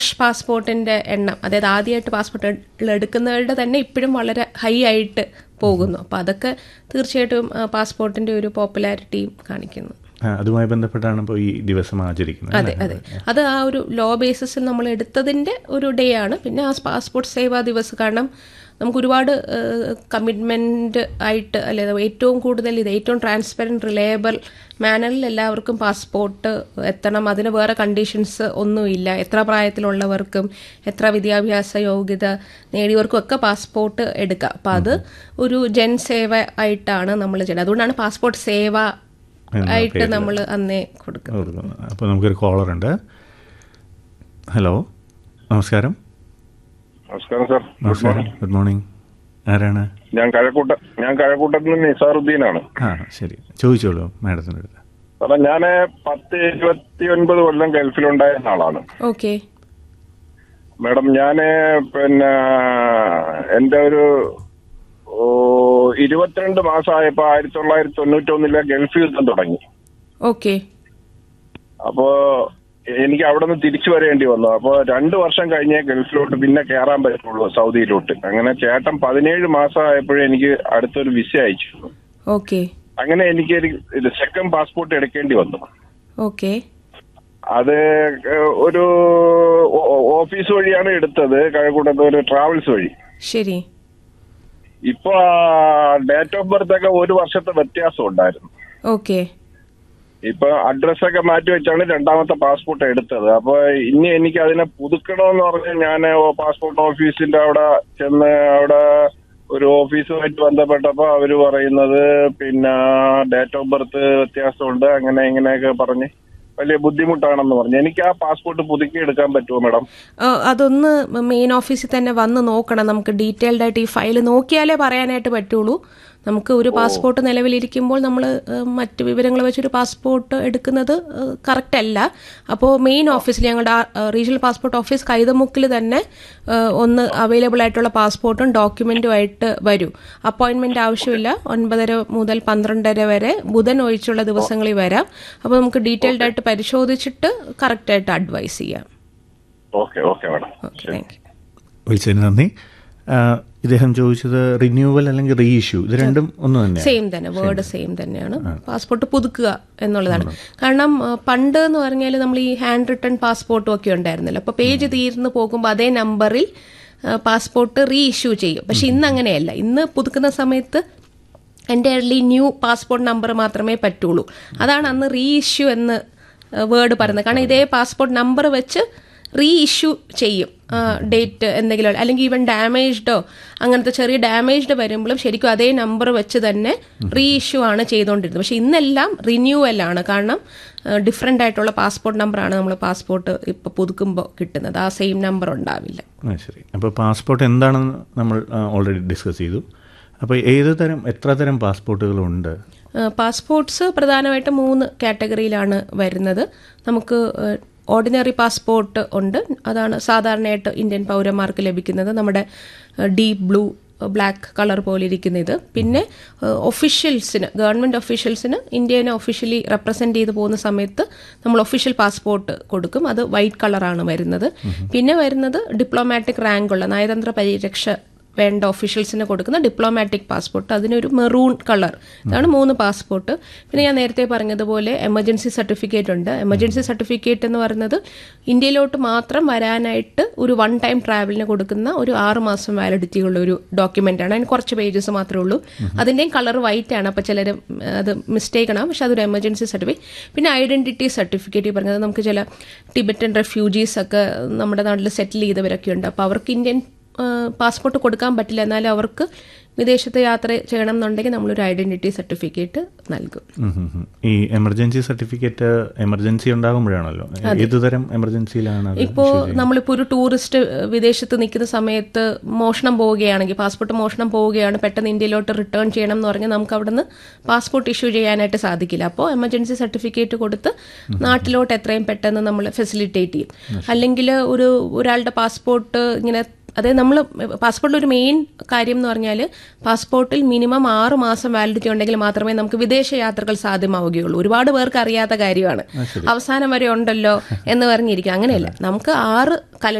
പാസ്പോർട്ടിന്റെ എണ്ണം അതായത് ആദ്യമായിട്ട് പാസ്പോർട്ട് എടുക്കുന്നവരുടെ തന്നെ ഇപ്പോഴും വളരെ ഹൈ ആയിട്ട് പോകുന്നു അപ്പോൾ അതൊക്കെ തീർച്ചയായിട്ടും ആ, പാസ്പോർട്ടിന്റെ ഒരു പോപ്പുലാരിറ്റിയും കാണിക്കുന്നു ആ, അതുമായി ബന്ധപ്പെട്ടാണ് ഇപ്പോൾ ഈ ദിവസം ആചരിക്കുന്നത് അതെ അതെ അത് ആ ഒരു ലോ ബേസിസിൽ നമ്മൾ എടുത്തതിന്റെ ഒരു ഡേ ആണ് പിന്നെ ആ പാസ്പോർട്ട് സേവാ ദിവസ് കാരണം നമുക്ക് ഒരുപാട് കമ്മിറ്റ്മെന്റ് ആയിട്ട് അല്ലെ ഏറ്റവും കൂടുതൽ ഇത് ഏറ്റവും ട്രാൻസ്പെറൻറ്റ് റിലയബിൾ മാനറിൽ എല്ലാവർക്കും പാസ്പോർട്ട് എത്തണം അതിന് വേറെ കണ്ടീഷൻസ് ഒന്നുമില്ല എത്ര പ്രായത്തിലുള്ളവർക്കും എത്ര വിദ്യാഭ്യാസ യോഗ്യത നേടിയവർക്കും ഒക്കെ പാസ്പോർട്ട് എടുക്കാം അപ്പം അത് ഒരു ജൻ സേവ ആയിട്ടാണ് നമ്മൾ ചെയ്യുന്നത് അതുകൊണ്ടാണ് പാസ്പോർട്ട് സേവ ആയിട്ട് നമ്മൾ അന്നേ കൊടുക്കുന്നത് അപ്പോൾ നമുക്കൊരു കോളർ ഉണ്ട് ഹലോ നമസ്കാരം നമസ്കാരം സാർ ഗുഡ് നമസ്കാരം മോർണിംഗ് ഗുഡ് മോർണിംഗ് ആരാണ് ഞാൻ കഴക്കൂട്ട ഞാൻ കഴക്കൂട്ടത്തിൽ നിന്ന് നിസാറുദ്ദീനാണ് ആ ശരി ചോദിച്ചോളൂ മാഡത്തിൻ്റെ അടുത്ത് സാറേ ഞാൻ പത്ത് ഇരുപത്തി ഒൻപത് കൊല്ലം ഗൾഫിലുണ്ടായിരുന്ന ആളാണ് ഓക്കെ മാഡം ഞാന് പിന്നെ എന്റെ ഒരു ഓ, ഇരുപത്തിരണ്ട് മാസമായപ്പോ ആയിരത്തി തൊള്ളായിരത്തി തൊണ്ണൂറ്റി ഒന്നിലെ ഗൾഫ് യുദ്ധം തുടങ്ങി ഓക്കെ അപ്പോ എനിക്ക് അവിടെ നിന്ന് തിരിച്ചു വരേണ്ടി വന്നു അപ്പോ രണ്ടു വർഷം കഴിഞ്ഞേ ഗൾഫിലോട്ട് പിന്നെ കയറാൻ പറ്റുള്ളൂ സൗദിയിലോട്ട് അങ്ങനെ ചേട്ടൻ പതിനേഴ് മാസമായപ്പോഴേ എനിക്ക് അടുത്തൊരു വിസ അയച്ചു ഓക്കെ അങ്ങനെ എനിക്ക് ഇത് സെക്കൻഡ് പാസ്പോർട്ട് എടുക്കേണ്ടി വന്നു ഓക്കെ അത് ഒരു ഓ- ഓ- ഓഫീസ് വഴിയാണ് എടുത്തത് കഴക്കൂട്ടത്ത് ഒരു ട്രാവൽസ് വഴി ശരി ഇപ്പൊ ഡേറ്റ് ഓഫ് ബർത്ത് ഒക്കെ ഒരു വർഷത്തെ വ്യത്യാസം ഉണ്ടായിരുന്നു ഓക്കെ ഇപ്പൊ അഡ്രസ് ഒക്കെ മാറ്റി വെച്ചാണ് രണ്ടാമത്തെ പാസ്പോർട്ട് എടുത്തത് അപ്പൊ ഇനി എനിക്ക് അതിനെ പുതുക്കണമെന്ന് പറഞ്ഞ് ഞാൻ പാസ്പോർട്ട് ഓഫീസിന്റെ അവിടെ ചെന്ന് അവിടെ ഒരു ഓഫീസുമായിട്ട് ബന്ധപ്പെട്ടപ്പോ അവര് പറയുന്നത് പിന്നെ ഡേറ്റ് ഓഫ് ബർത്ത് വ്യത്യാസമുണ്ട് അങ്ങനെ ഇങ്ങനെയൊക്കെ പറഞ്ഞ് വലിയ ബുദ്ധിമുട്ടാണെന്ന് പറഞ്ഞു എനിക്ക് ആ പാസ്പോർട്ട് പുതുക്കി എടുക്കാൻ പറ്റുമോ മാഡം ആ, അതൊന്ന് മെയിൻ ഓഫീസിൽ തന്നെ വന്ന് നോക്കണം നമുക്ക് ഡീറ്റെയിൽഡ് ആയിട്ട് ഈ ഫയൽ നോക്കിയാലേ പറയാനായിട്ട് പറ്റുള്ളൂ നമുക്ക് ഒരു പാസ്പോർട്ട് നിലവിലിരിക്കുമ്പോൾ നമ്മൾ മറ്റ് വിവരങ്ങൾ വെച്ചൊരു പാസ്പോർട്ട് എടുക്കുന്നത് കറക്റ്റ് അല്ല അപ്പോൾ മെയിൻ ഓഫീസിൽ ഞങ്ങളുടെ റീജിയണൽ പാസ്പോർട്ട് ഓഫീസ് കൈതമുക്കിൽ തന്നെ ആ, ഒന്ന് അവൈലബിൾ ആയിട്ടുള്ള പാസ്പോർട്ടും ഡോക്യുമെന്റും ആയിട്ട് വരും അപ്പോയിന്റ്മെന്റ് ആവശ്യമില്ല ഒൻപതര മുതൽ പന്ത്രണ്ടര വരെ ബുധൻ ഒഴിച്ചുള്ള ദിവസങ്ങളിൽ വരാം അപ്പോൾ നമുക്ക് ഡീറ്റെയിൽഡ് ആയിട്ട് പരിശോധിച്ചിട്ട് കറക്റ്റ് ആയിട്ട് അഡ്വൈസ് ചെയ്യാം okay okay madam okay thank you വിളിച്ചതിന് നന്ദി ആ, ഇദ്ദേഹം ചോദിച്ചത് റിന്യൂവൽ അല്ലെങ്കിൽ റീ ഇഷ്യൂ ഇത് രണ്ടും ഒന്ന് തന്നെയാണ് സെയിം തന്നെ വേർഡ് സെയിം തന്നെയാണ് പാസ്പോർട്ട് പുതുക്കുക എന്നുള്ളതാണ് കാരണം ആ, പണ്ട് എന്ന് പറഞ്ഞാൽ നമ്മൾ ഈ ഹാൻഡ് റിട്ടേൺ പാസ്പോർട്ടും ഒക്കെ ഉണ്ടായിരുന്നല്ലോ അപ്പോൾ പേജ് തീർന്നു പോകുമ്പോൾ അതേ നമ്പറിൽ പാസ്പോർട്ട് റീ ഇഷ്യൂ ചെയ്യും പക്ഷെ ഇന്ന് അങ്ങനെയല്ല ഇന്ന് പുതുക്കുന്ന സമയത്ത് എൻ്റെ ഏർലി ന്യൂ പാസ്പോർട്ട് നമ്പർ മാത്രമേ പറ്റുള്ളൂ അതാണ് അന്ന് റീ ഇഷ്യൂ എന്ന് വേർഡ് പറയുന്നത് കാരണം ഇതേ പാസ്പോർട്ട് നമ്പർ വെച്ച് റീ ഇഷ്യൂ ചെയ്യും ഡേറ്റ് എന്തെങ്കിലും അല്ലെങ്കിൽ ഈവൻ ഡാമേജ്ഡോ അങ്ങനത്തെ ചെറിയ ഡാമേജ്ഡ് വരുമ്പോഴും ശരിക്കും അതേ നമ്പർ വെച്ച് തന്നെ റീ ഇഷ്യൂ ആണ് ചെയ്തുകൊണ്ടിരുന്നത് പക്ഷെ ഇന്നെല്ലാം റിന്യൂവൽ ആണ് കാരണം ഡിഫറെൻ്റ് ആയിട്ടുള്ള പാസ്പോർട്ട് നമ്പറാണ് നമ്മൾ പാസ്പോർട്ട് ഇപ്പോൾ പുതുക്കുമ്പോൾ കിട്ടുന്നത് ആ സെയിം നമ്പർ ഉണ്ടാവില്ല ആ ശരി അപ്പോൾ പാസ്പോർട്ട് എന്താണെന്ന് നമ്മൾ ഓൾറെഡി ഡിസ്കസ് ചെയ്തു അപ്പോൾ ഏത് തരം എത്ര തരം പാസ്പോർട്ടുകളുണ്ട് പാസ്പോർട്ട്സ് പ്രധാനമായിട്ടും മൂന്ന് കാറ്റഗറിയിലാണ് വരുന്നത് നമുക്ക് ഓർഡിനറി പാസ്പോർട്ട് ഉണ്ട് അതാണ് സാധാരണയായിട്ട് ഇന്ത്യൻ പൗരന്മാർക്ക് ലഭിക്കുന്നത് നമ്മുടെ ഡീപ് ബ്ലൂ ബ്ലാക്ക് കളർ പോലെ ഇരിക്കുന്ന ഇത് പിന്നെ ഒഫീഷ്യൽസിന് ഗവൺമെൻറ് ഒഫീഷ്യൽസിന് ഇന്ത്യനെ ഒഫീഷ്യലി റെപ്രസെൻ്റ് ചെയ്ത് പോകുന്ന സമയത്ത് നമ്മൾ ഒഫീഷ്യൽ പാസ്പോർട്ട് കൊടുക്കും അത് വൈറ്റ് കളറാണ് വരുന്നത് പിന്നെ വരുന്നത് ഡിപ്ലോമാറ്റിക് റാങ്കുള്ള നയതന്ത്ര പരിരക്ഷ വേണ്ട ഒഫീഷ്യൽസിന് കൊടുക്കുന്ന ഡിപ്ലോമാറ്റിക് പാസ്പോർട്ട് അതിനൊരു മെറൂൺ കളർ ഇതാണ് മൂന്ന് പാസ്പോർട്ട് പിന്നെ ഞാൻ നേരത്തെ പറഞ്ഞതുപോലെ എമർജൻസി സർട്ടിഫിക്കറ്റ് ഉണ്ട് എമർജൻസി സർട്ടിഫിക്കറ്റ് എന്ന് പറയുന്നത് ഇന്ത്യയിലോട്ട് മാത്രം വരാനായിട്ട് ഒരു വൺ ടൈം ട്രാവലിന് കൊടുക്കുന്ന ഒരു ആറ് മാസം വാലിഡിറ്റി ഉള്ള ഒരു ഡോക്യുമെന്റ് ആണ് അതിന് കുറച്ച് പേജസ് മാത്രമേ ഉള്ളൂ അതിൻ്റെയും കളർ വൈറ്റ് ആണ് അപ്പോൾ ചിലർ അത് മിസ്റ്റേക്ക് ആണ് പക്ഷെ അതൊരു എമർജൻസി സർട്ടിഫിക്കറ്റ് പിന്നെ ഐഡന്റിറ്റി സർട്ടിഫിക്കറ്റ് ഈ പറഞ്ഞത് നമുക്ക് ചില ടിബറ്റൻ റെഫ്യൂജീസ് ഒക്കെ നമ്മുടെ നാട്ടിൽ സെറ്റിൽ ചെയ്തവരൊക്കെ ഉണ്ട് അപ്പോൾ അവർക്ക് ഇന്ത്യൻ പാസ്പോർട്ട് കൊടുക്കാൻ പറ്റില്ല എന്നാലും അവർക്ക് വിദേശത്ത് യാത്ര ചെയ്യണം എന്നുണ്ടെങ്കിൽ നമ്മളൊരു ഐഡന്റിറ്റി സർട്ടിഫിക്കറ്റ് നൽകും ഉം ഉം ഉം. ഈ എമർജൻസി സർട്ടിഫിക്കറ്റ് എമർജൻസി ഉണ്ടാകുമ്പോഴാണല്ലോ ഏത് തരം എമർജൻസിയിലാണ് അത് ഇപ്പോൾ നമ്മളിപ്പോൾ ഒരു ടൂറിസ്റ്റ് വിദേശത്ത് നിൽക്കുന്ന സമയത്ത് മോഷണം പോവുകയാണെങ്കിൽ പാസ്പോർട്ട് മോഷണം പോവുകയാണ് പെട്ടെന്ന് ഇന്ത്യയിലോട്ട് റിട്ടേൺ ചെയ്യണം എന്ന് പറഞ്ഞാൽ നമുക്ക് അവിടുന്ന് പാസ്പോർട്ട് ഇഷ്യൂ ചെയ്യാനായിട്ട് സാധിക്കില്ല അപ്പോൾ എമർജൻസി സർട്ടിഫിക്കറ്റ് കൊടുത്ത് നാട്ടിലോട്ട് എത്രയും പെട്ടെന്ന് നമ്മൾ ഫെസിലിറ്റേറ്റ് ചെയ്യും അല്ലെങ്കിൽ ഒരു ഒരാളുടെ പാസ്പോർട്ട് ഇങ്ങനെ അതായത് നമ്മൾ പാസ്പോർട്ടിൽ ഒരു മെയിൻ കാര്യം എന്ന് പറഞ്ഞാൽ പാസ്പോർട്ടിൽ മിനിമം ആറ് മാസം വാലിഡിറ്റി ഉണ്ടെങ്കിൽ മാത്രമേ നമുക്ക് വിദേശ യാത്രകൾ സാധ്യമാവുകയുള്ളൂ ഒരുപാട് പേർക്ക് അറിയാത്ത കാര്യമാണ് അവസാനം വരെ ഉണ്ടല്ലോ എന്ന് പറഞ്ഞിരിക്കും അങ്ങനെയല്ല നമുക്ക് ആറ് കല